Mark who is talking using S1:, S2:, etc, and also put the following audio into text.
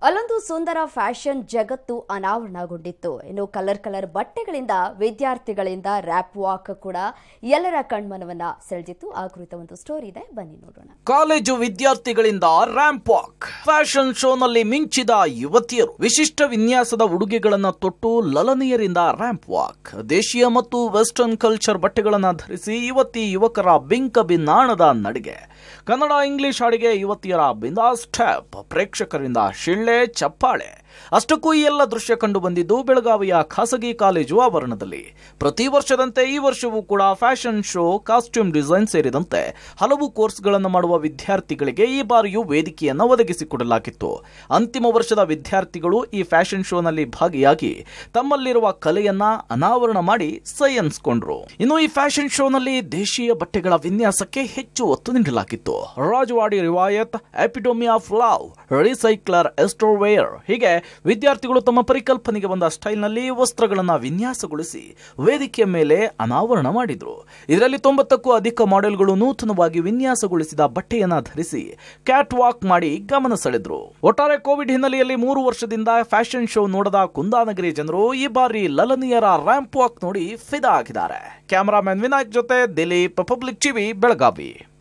S1: ಅಲ್ಲೊಂದು ಸುಂದರ ಫ್ಯಾಷನ್ ಜಗತ್ತು ಅನಾವರಣಗೊಂಡಿತ್ತು ಇನ್ನು ಕಲರ್ ಕಲರ್ ಬಟ್ಟೆಗಳಿಂದ ವಿದ್ಯಾರ್ಥಿಗಳಿಂದ ರ್ಯಾಪ್ ವಾಕ್ ಕೂಡ ಎಲ್ಲರ ಕಣ್ಮನವನ್ನ ಸೆಳೆದಿತ್ತು ಆ ಕುರಿತ ಒಂದು ಸ್ಟೋರಿ ಇದೆ ಬನ್ನಿ ನೋಡೋಣ
S2: ಕಾಲೇಜು ವಿದ್ಯಾರ್ಥಿಗಳಿಂದ ರ್ಯಾಂಪ್ ವಾಕ್ ಫ್ಯಾಷನ್ ಶೋನಲ್ಲಿ ಮಿಂಚಿದ ಯುವತಿಯರು ವಿಶಿಷ್ಟ ವಿನ್ಯಾಸದ ಉಡುಗೆಗಳನ್ನ ತೊಟ್ಟು ಲಲನೆಯರಿಂದ ರ್ಯಾಂಪ್ ವಾಕ್ ದೇಶೀಯ ಮತ್ತು ವೆಸ್ಟರ್ನ್ ಕಲ್ಚರ್ ಬಟ್ಟೆಗಳನ್ನ ಧರಿಸಿ ಯುವತಿ ಯುವಕರ ಬಿಂಕ ಬಿನ್ನಾಣದ ನಡಿಗೆ ಕನ್ನಡ ಇಂಗ್ಲಿಷ್ ಹಾಡಿಗೆ ಯುವತಿಯರ ಬಿಂದಾಸ್ ಸ್ಟೆಪ್ ಪ್ರೇಕ್ಷಕರಿಂದ ಶಿಳ್ಳೆ ಚಪ್ಪಾಳೆ ಅಷ್ಟಕ್ಕೂ ಈ ಎಲ್ಲ ದೃಶ್ಯ ಕಂಡು ಬಂದಿದ್ದು ಬೆಳಗಾವಿಯ ಖಾಸಗಿ ಕಾಲೇಜು ಆವರಣದಲ್ಲಿ ಪ್ರತಿ ವರ್ಷದಂತೆ ಈ ವರ್ಷವೂ ಕೂಡ ಫ್ಯಾಷನ್ ಶೋ ಕಾಸ್ಟ್ಯೂಮ್ ಡಿಸೈನ್ ಸೇರಿದಂತೆ ಹಲವು ಕೋರ್ಸ್ಗಳನ್ನು ಮಾಡುವ ವಿದ್ಯಾರ್ಥಿಗಳಿಗೆ ಈ ಬಾರಿಯೂ ವೇದಿಕೆಯನ್ನು ಒದಗಿಸಿಕೊಡಲಾಗಿತ್ತು ಅಂತಿಮ ವರ್ಷದ ವಿದ್ಯಾರ್ಥಿಗಳು ಈ ಫ್ಯಾಷನ್ ಶೋನಲ್ಲಿ ಭಾಗಿಯಾಗಿ ತಮ್ಮಲ್ಲಿರುವ ಕಲೆಯನ್ನ ಅನಾವರಣ ಮಾಡಿ ಸೈ ಅನ್ಸ್ಕೊಂಡ್ರು ಇನ್ನು ಈ ಫ್ಯಾಷನ್ ಶೋನಲ್ಲಿ ದೇಶೀಯ ಬಟ್ಟೆಗಳ ವಿನ್ಯಾಸಕ್ಕೆ ಹೆಚ್ಚು ಒತ್ತು ನೀಡಲಾಗಿತ್ತು ರಾಜವಾಡಿ ರಿವಾಯತ್ ಎಪಿಡೋಮಿ ಆಫ್ ಲವ್ ರಿಸೈಕ್ಲರ್ ಎಸ್ಟೋವೇರ್ ಹೀಗೆ ವಿದ್ಯಾರ್ಥಿಗಳು ತಮ್ಮ ಪರಿಕಲ್ಪನೆಗೆ ಬಂದ ಸ್ಟೈಲ್ನಲ್ಲಿ ವಸ್ತ್ರಗಳನ್ನು ವಿನ್ಯಾಸಗೊಳಿಸಿ ವೇದಿಕೆಯ ಮೇಲೆ ಅನಾವರಣ ಮಾಡಿದ್ರು ಇದರಲ್ಲಿ ತೊಂಬತ್ತಕ್ಕೂ ಅಧಿಕ ಮಾಡೆಲ್ಗಳು ನೂತನವಾಗಿ ವಿನ್ಯಾಸಗೊಳಿಸಿದ ಬಟ್ಟೆಯನ್ನ ಧರಿಸಿ ಕ್ಯಾಟ್ ವಾಕ್ ಮಾಡಿ ಗಮನ ಸೆಳೆದ್ರು ಒಟ್ಟಾರೆ ಕೋವಿಡ್ ಹಿನ್ನೆಲೆಯಲ್ಲಿ ಮೂರು ವರ್ಷದಿಂದ ಫ್ಯಾಷನ್ ಶೋ ನೋಡದ ಕುಂದಾನಗರಿ ಜನರು ಈ ಬಾರಿ ಲಲನಿಯರ ರ್ಯಾಂಪ್ ವಾಕ್ ನೋಡಿ ಫಿದಾ ಆಗಿದ್ದಾರೆ ಕ್ಯಾಮರಾಮನ್ ವಿನಾಯಕ್ ಜೊತೆ ದಿಲೀಪ್ ಪಬ್ಲಿಕ್ ಟಿವಿ ಬೆಳಗಾವಿ